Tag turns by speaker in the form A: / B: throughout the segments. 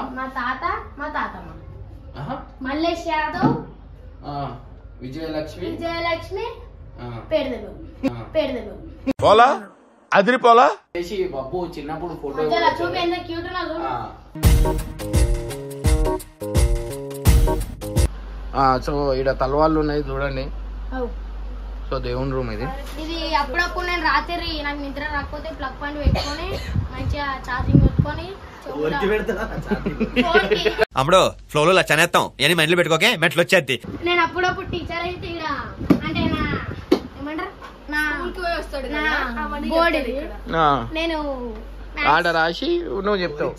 A: మా తాత మా తాతమ్మ
B: ఆహా.
A: మల్లేష్ యాదవ్
B: ఆ, విజయలక్ష్మి
A: విజయలక్ష్మి
B: ఆ,
A: పేరుదలు
B: ఆ.
A: పేరుదలు
C: పోలా అదిరిపోలా
B: చేసి బాబు చిన్నప్పుడు ఫోటో
A: మధ్యలో చూపి ఎంత క్యూట్ ఉన్నా చూడు
B: ఆ. ఆ, సో ఇక్కడ తలవాళ్ళు ఉన్నాయి చూడండి
A: అవు.
B: సో దేవుని రూమ్ ఇది
A: ఇది అప్పుడప్పుడు నేను రాత్రి నాకు నిద్ర రాకపోతే ప్లగ్ పాయింట్ పెట్టుకొని మంచిగా ఛార్జింగ్ పెట్టుకొని చెవులో- ఫోన్కి.
D: అమ్మడు ఫ్లోలో లచ్చనేస్తాం అని మైండ్లో పెట్టుకోకే మెట్లు వచ్చేద్ది
A: నేను అప్పుడప్పుడు టీచర్ అయితే ఈడ అంటే నా ఏమంటారు నా నా బోర్డు ఇది
B: ఆ,
A: నేను
B: ఆడ రాసి నువ్వు చెప్తావు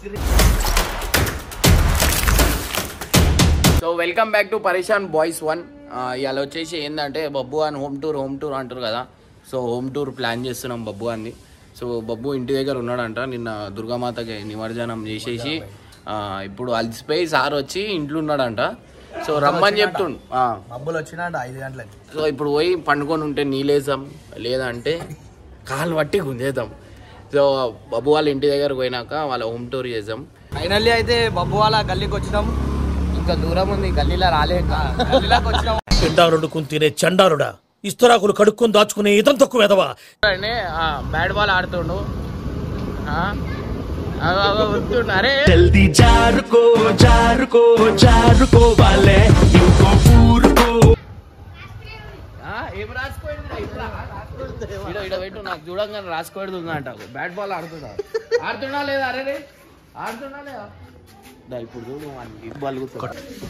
B: so welcome back to Pareshan boys one ఇవాళ వచ్చేసి ఏంటంటే బబ్బు అని హోమ్ టూర్ హోమ్ టూర్ అంటారు కదా సో హోమ్ టూర్ ప్లాన్ చేస్తున్నాం బబ్బు అని సో బబ్బు ఇంటి దగ్గర ఉన్నాడంట నిన్న దుర్గామాతకి నిమజ్జనం చేసేసి ఆ, ఇప్పుడు అలసిపోయి సార్ వచ్చి ఇంట్లో ఉన్నాడంట సో రమ్మని చెప్తుండు ఆ.
E: మబ్బులు వచ్చినాడు ఐదు గంటలకి
B: సో ఇప్పుడు పోయి పండుకొని ఉంటే నీళ్ళేసాం లేదంటే కాలు పట్టి గుంజేద్దాం సో బబ్బు వాళ్ళ ఇంటి దగ్గర పోయినాక వాళ్ళ హోమ్ టూర్ చేసాం
E: ఫైనల్లీ అయితే బబ్బు వాళ్ళ గల్లీకి వచ్చినాం
B: ఇంకా దూరం ఉంది గల్లీలో రాలేక
E: గల్లీలోకి వచ్చినాం
F: పిండారుడుకుని తినే చండారుడా ఇస్తరాకులు కడుక్కొని దాచుకునే ఇతం తక్కువ ఎదవా
B: బ్యాట్ బాల్ ఆడుతుండు ఆ? అగో, అగో, వస్తుండు. అరే
F: జల్దీ జారుకో జారుకో జారుకో వాళ్ళే ఇంకో ఊరుకో
B: ఆ, ఏం రాసుకోయింది ఇడ ఇడ పెట్టు నాకు చూడంగానే రాసుకోవడం అంట బ్యాట్ బాల్ ఆడుతున్నా ఆడుతున్నా లేదా అరే రే ఆడుతున్నా లేదా దా, ఇప్పుడు చూడు వానికి బలుగుతా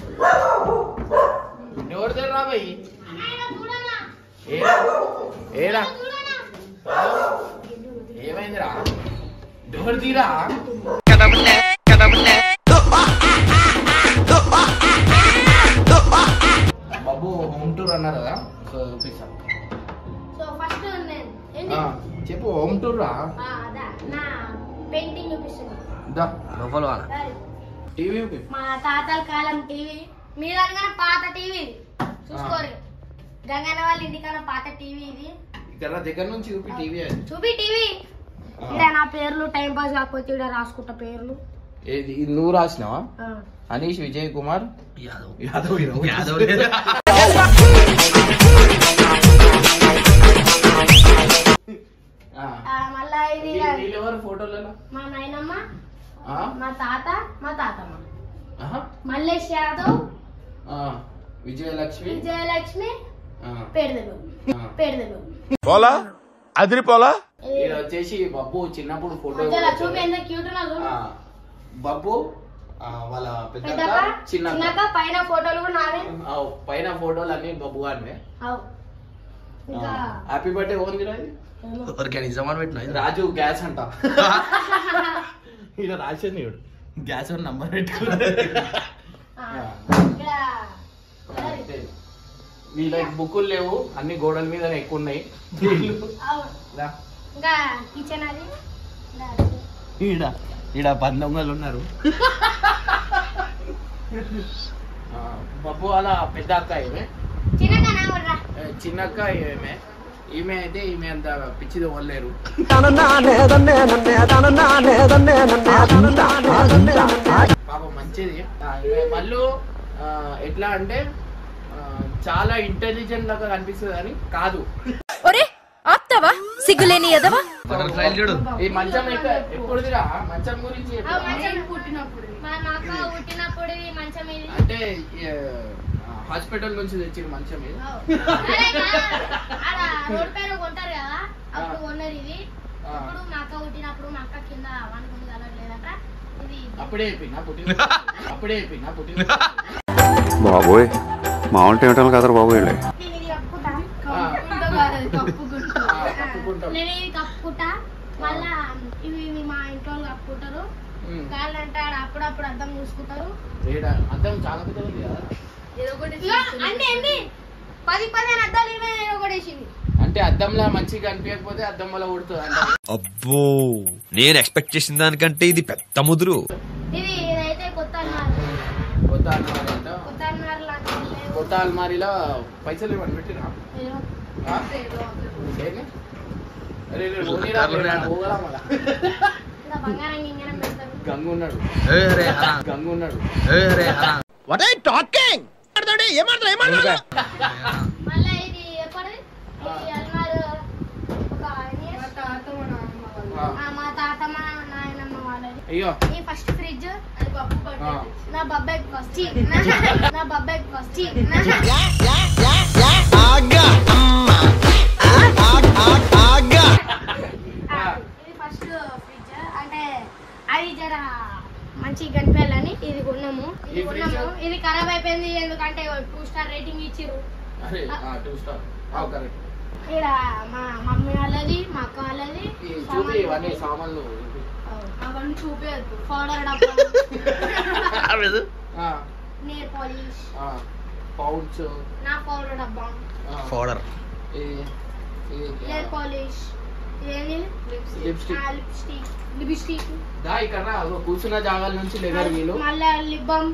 B: ఎవరు తెరు రాబోయ్ ఏడా ఏడా ఏమైందిరా ఎవరు తీరా బాబు హోమ్ టూర్ అన్నారు కదా సో చూపిస్తాను
A: సో ఫస్ట్ నేను ఏంటి
B: ఆ, చెప్పు హోమ్ టూర్ రా
A: ఆ, అదా నా పెయింటింగ్ చూపిస్తుంది
B: దా
E: లోపల వాళ్ళ
A: సరే.
B: టీవీ చూపి
A: మా తాతల కాలం టీవీ మీ దగ్గర పాత టీవీ ఇది చూసుకోరు గంగన్న వాళ్ళ ఇంటికన్నా పాత టీవీ ఇది
B: ఇక్కడ దగ్గర నుంచి చూపి టీవీ అది
A: చూపి టీవీ
B: ఆ.
A: ఇక్కడ నా పేర్లు టైం పాస్ కాకపోతే ఇక్కడ రాసుకుంటా పేర్లు
B: ఏది ఇది నువ్వు రాసినావా
A: ఆ.
B: అనీష్ విజయ్ కుమార్
E: యాదవ్
B: యాదవ్ హీరో
E: యాదవ్
B: ఆ.
A: ఆ, మళ్ళా ఇది
B: వీ- వీళ్ళెవరు ఫోటోలలో
A: మా నాయనమ్మ
B: ఆ?
A: మా తాత మా తాతమ్మ
B: ఆహా.
A: మల్లేష్ యాదవ్
B: ఆ. విజయలక్ష్మి
A: విజయలక్ష్మి
B: ఆ.
A: పేరుదలు
B: ఆ.
A: పేరుదలు
C: పోలా అదిరిపోలా
B: ఈడ వచ్చేసి బబ్బు చిన్నప్పుడు ఫోటో
A: మధ్యలో చూపి ఎంత క్యూట్ ఉన్నా చూడు
B: ఆ, బబ్బు ఆ, వాళ్ళ పెద్దక్క
A: పెద్దక్క
B: చిన్నక్క
A: చిన్నక్క పైన ఫోటోలు కూడా నావే
B: ఆ, పైన ఫోటోలు అన్ని బబ్బు గారివే
A: అవు ఇంకా
B: హ్యాపీ బర్త్డే ఓన్లీ రాజు
A: ఏమో.
E: ఎవరికైనా నిజమని పెట్టినా
B: రాజు గ్యాస్ అంట ఇలా రాసింది ఇవిడు
E: గ్యాస్ నంబర్ పెట్టుకున్నా
A: ఆ, ఇక్కడ
B: అంతే. వీళ్ళకి బుక్కులు లేవు అన్ని గోడల మీద ఎక్కువ ఉన్నాయి వీళ్ళు
A: అవు.
B: రా.
A: ఇంకా కిచెన్ అది ఇలా.
B: ఈడ ఈడ పందొంగలు ఉన్నారు ఆ, బబ్బు వాళ్ళ పెద్ద అక్క ఈమె
A: చిన్నగా నా వర్రా.
B: ఏ, చిన్నక్క ఈమె ఈమె అయితే ఈమె అంత పిచ్చిది వల్లేరు పాప మంచిది ఆ, ఈమె మళ్ళీ ఆ, ఎట్లా అంటే ఆ, చాలా ఇంటెలిజెంట్ లాగా కనిపిస్తుంది అని కాదు
G: ఒరే ఆప్తావా సిగ్గులేని ఎదవా
E: బటర్ఫ్లైలు చూడు
B: ఈ మంచం ఎక్క- ఎప్పుడుదిరా మంచం గురించి
A: ఆ,
B: చెప్పు.
A: మంచం పుట్టినప్పుడు మా అక్క పుట్టినప్పుడు ఈ మంచం ఇది
B: అంటే హాస్పిటల్ నుంచి తెచ్చిన మంచం ఇది
A: అవు. అరే కా, ఆడ రోడ్ పైన కొంటారు కదా అప్పుడు కొన్నది ఇది
B: ఆ.
A: ఇప్పుడు మా అక్క పుట్టినప్పుడు మా అక్క కింద వండుకుంది కలగలేదట ఇది
B: అప్పుడే అయిపోయిందా పుట్టిన అప్పుడే అయిపోయిందా పుట్టిన
H: బాబోయ్ మామూలు ఏమిటాను కదరా బాబు వీళ్ళే
A: నేను ఇది కప్పుకుంటా
B: ఆ. ఆ,
A: ఆ,
B: కప్పుకుంటాం.
A: నేను ఇది కప్పుకుంటా మళ్ళా ఇవి ఇవి మా ఇంట్లో వాళ్ళు కప్పుకుంటారు
B: ఉమ్.
A: కాళ్ళంటే ఆడ అప్పుడప్పుడు అద్దం చూసుకుంటారు
B: ఈడ అద్దం చాలా పెద్దగా ఉంది కదా
A: ఇగో, అంటే ఏంది పది పదిహేను అద్దాలు ఇవే ఒకటేసింది
B: అంటే అద్దంలా మంచిగా కనిపించకపోతే అద్దం వల్ల కొడుతుంది అంటే
D: అబ్బో నేను ఎక్స్పెక్ట్ చేసిన దానికంటే ఇది పెద్ద ముదురు
A: ఇది ఇదైతే కొత్త అన్నారు
B: కొత్త అల్మారీ అంట
A: కొత్త అన్నారు లాంటివి లేవు.
B: కొత్త అల్మారీలో పైసలు ఇవ్వండి పెట్టిరా
A: ఏదో.
B: ఆ? ఏంది? అరే రే, పోనీరా,
E: కార్లో
B: రే,
E: రాడు.
B: పోగలా మళ్ళా.
A: ఇలా బంగారం గింగారం పెడతారు
B: గంగు ఉన్నాడు
E: ఏ రే అనా
B: గంగు ఉన్నాడు
E: ఏ రే అనా
A: మళ్ళీ ఇది ఎప్పటిది ఇది అల్మారు ఒక years. ఆ, మా తాత మా నాయనమ్మ వాళ్ళది
B: అయ్యో
A: ఈ ఫస్ట్ ఫ్రిడ్జ్ అది బబ్బు
B: ఆ.
A: నా బబ్బాయి ఫస్ట్ నా బబ్బాయి ఫస్ట్ ఇది ఫస్ట్ ఫ్రిడ్జ్ అంటే అవి జర మంచి కనిపించాలని ఇది కొన్నాము ఇది
B: ఈ fridge?
A: కొన్నాము ఇది ఖరాబ్ అయిపోయింది ఎందుకంటే టూ స్టార్ రేటింగ్ ఇచ్చిర్రు
B: అరే టూ స్టార్ కరెక్ట్
A: ఇక్కడ మా మమ్మీ వాళ్ళది మా అక్క వాళ్ళది
B: ఈ చూపి
A: సామాన్లు
B: ఇవన్నీ
A: ఉన్నాయి.
B: సామాన్లు
A: అవన్నీ చూపేయద్దు పౌడర్ డబ్బా నేర్ పాలిష్
B: పౌచ్
A: నా పౌడర్ డబ్బా
E: ఫోడర్
A: నేర్ పాలిష్ ఇదేంటి
B: లిప్స్టిక్
A: లిప్స్టిక్ లిప్స్టిక్
B: దా ఇక్కడ రా, అగో కూర్చున్న జాగాల నుంచి లెగర్ వీలు
A: మళ్ళా లిప్ బామ్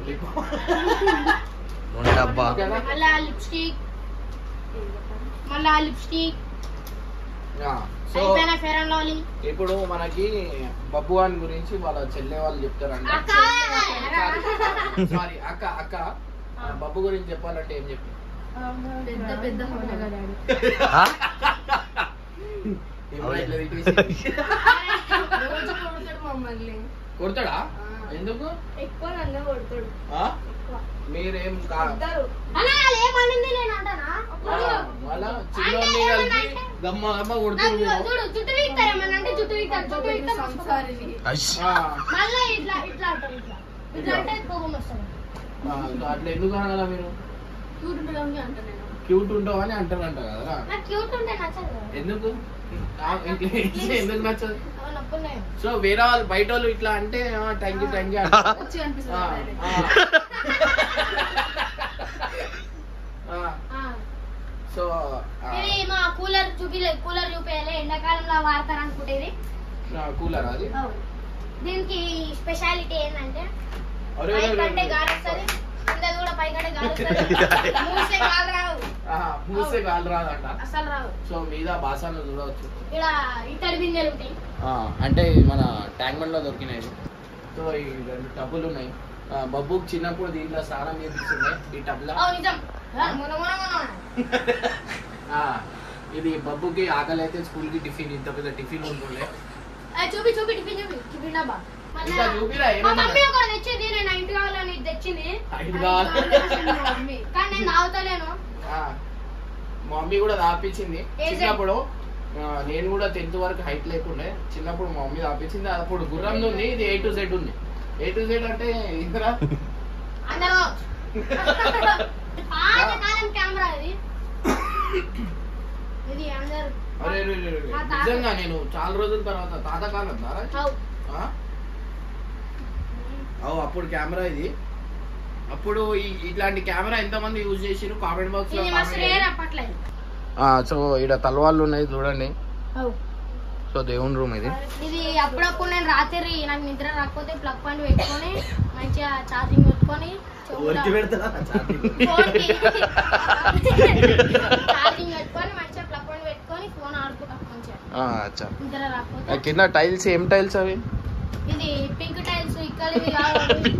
E: డబ్బా
B: కదా
A: మళ్ళా లిప్స్టిక్ మళ్ళా లిప్స్టిక్
B: సో
A: అయిపోయిన ఫెయిర్ అండ్ లవ్లీ
B: ఇప్పుడు మనకి బబ్బు అని గురించి వాళ్ళ చెల్లె వాళ్ళు చెప్తారంట
A: అక్క
B: సారీ అక్క అక్క ఆ బబ్బు గురించి చెప్పాలంటే ఏం చెప్పి
A: పెద్ద పెద్ద
B: ఏమన్నా ఇట్లా తిట్టేసి?
A: రోజు కొడతాడు మమ్మల్ని
B: కొడతాడా ఎందుకు
A: ఎక్కువ నన్ను కొడతాడు
B: ఆ? మీరేం కా
A: అలా ఏమనింది నేను అంటానా
B: వాళ్ళ చిన్నోన్ని కలిపి గమ్మ గమ్మ
A: నాకు
B: కొడుతుంది
A: చూడు జుట్టు వీక్తారేమన్నా అంటే జుట్టు వీక్తారు జుట్టు వీక్తారు మళ్ళీ ఇట్లా ఇట్లా అంటారు ఇట్లా ఇట్లా అంటే కోపం వస్తుంది
B: అట్లా ఎందుకు అనగల మీరు
A: క్యూట్ ఉంటుంది అంట నేను
B: క్యూట్ ఉంటావు అని అంటారంట కదా
A: నాకు క్యూట్ ఉంటే నచ్చదు కదా.
B: ఎందుకు ఆ, ఇట్లా ఎందుకు నచ్చదు
A: అవన్నీ నొప్పున్నాయి
B: సో వేరే వాళ్ళు బయట వాళ్ళు ఇట్లా అంటే థ్యాంక్ యూ థ్యాంక్ యూ
A: వచ్చి అనిపిస్తుంది
B: సో
A: ఇది మా కూలర్ చూపిలే కూలర్ చూపించాలి ఎండాకాలంలో వాడతారు అనుకుంటే ఇది
B: కూలర్ అది
A: దీనికి స్పెషాలిటీ ఏంటంటే
B: అరే,
A: పై
B: అరే,
A: కంటే
B: అరే.
A: గాలి వస్తుంది కింద కూడా పై కంటే గాలి వస్తుంది మూసే గాలి రావు
B: ఆ, మూస్తే గాలి రాదంట
A: అసలు రావు
B: సో మీద బాసాలు చూడవచ్చు
A: ఇక్కడ ఇతడి బిందెలు ఉంటాయి
B: ఆ, అంటే ఇది మన ట్యాంక్ బండ్ లో దొరికినాయి సో ఈ రెండు టబ్బులు ఉన్నాయి ఆ, బబ్బుకి చిన్నప్పుడు దీంట్లో స్నానం చేపిస్తుండే ఈ టబ్లో
A: ఓ నిజం మొన్న మొన్న మొన్న
B: ఆ, ఇది బబ్బుకి ఆకలి అయితే స్కూల్ కి టిఫిన్ ఇంత పెద్ద టిఫిన్ ఉంటుండే
A: ఏ, చూపి చూపి టిఫిన్ చూపి టిఫిన్ డబ్బా మళ్ళా
B: ఇంకా చూపిరా
A: మా
B: ఏమన్నా
A: మమ్మీ ఒక తెచ్చింది నేను నైట్ కావాలని ఇది తెచ్చింది
B: ఐదు కావాలి.
A: మా మమ్మీ. కానీ నేను తాగుతలేను
B: ఆ, మా మమ్మీ కూడా తాపించింది
A: ఏ సెట్?
B: చిన్నప్పుడు ఆ, నేను కూడా టెన్త్ వరకు హైట్ లేకుండే చిన్నప్పుడు మా మమ్మీ తాపించింది అప్పుడు గుర్రం ఉంది ఇది ఏ టు జెడ్ ఉంది ఏ టు జెడ్ అంటే ఇంద్రా
A: అందరూ పాత కాలం కెమెరా ఇది ఇది అందరు
B: అరే రే, రే, రే.
A: మా తాత.
B: నిజంగా నేను చాలా రోజుల తర్వాత తాత కాలం దారా
A: అవు.
B: ఆ? అవు అప్పుడు కెమెరా ఇది అప్పుడు ఈ- ఇట్లాంటి కెమెరా ఎంతమంది యూజ్ చేసిరు కామెంట్ బాక్స్ లో
A: ఇది మస్తు రేర్ అప్పట్లేదు
B: సో ఇక్కడ తలవాళ్ళు ఉన్నాయి చూడండి
A: అవు.
B: సో దేవుని రూమ్ ఇది
A: ఇది అప్పుడప్పుడు నేను రాత్రి నాకు నిద్ర రాకపోతే ప్లగ్ పాయింట్ పెట్టుకొని మంచిగా ఛార్జింగ్ పెట్టుకొని ఛార్జింగ్ పెట్టుకొని మంచిగా ప్లగ్ పాయింట్ పెట్టుకొని ఫోన్ ఆడుకుంటాం మంచిగా
B: ఆ, అచ్చా
A: నిద్ర
B: ఆ,
A: రాకపోతే
B: కింద టైల్స్ ఏం టైల్స్ అవి
A: ఇది పింక్ టైల్స్ ఇక్కడ ఇవి కాదు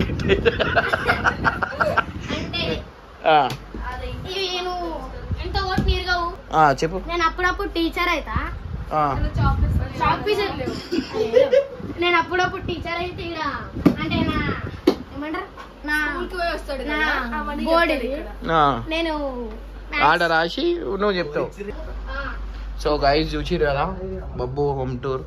A: అంటే
B: ఆ,
A: అది ఇవి నువ్వు ఎంత ఓట్ నీరుగావు
B: ఆ, చెప్పు
A: నేను అప్పుడప్పుడు టీచర్ అయితా
B: ఆ,
A: చాక్ పీసెస్ లేవు నేను అప్పుడప్పుడు టీచర్ అయితే ఇక్కడ అంటే నా ఏమంటారు నా నా బోర్డు ఇది
B: ఆ.
A: నేను
B: ఆడ రాసి నువ్వు చెప్తావు
A: ఆ,
B: సో గైస్ చూసిరు కదా బబ్బు హోమ్ టూర్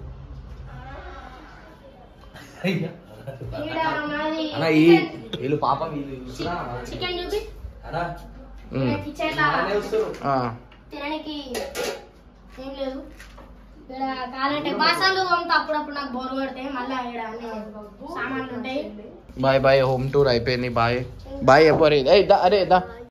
A: ఈడ మాది
E: అన్న ఈ వీళ్ళు పాప వీళ్ళు చూసినా?
A: చికెన్ చూపి
E: అన్నా
A: కిచెన్ తినడానికి ఏం లేదు ఇక్కడ కావాలంటే బాసాలు తోముతా అప్పుడప్పుడు నాకు బోర్ కొడితే మళ్ళీ ఇక్కడ అన్ని సామాన్లు ఉంటాయి
B: బాయ్ బాయ్ హోమ్ టూర్ అయిపోయింది బాయ్ బాయ్ ఎవ్వరు అరే దా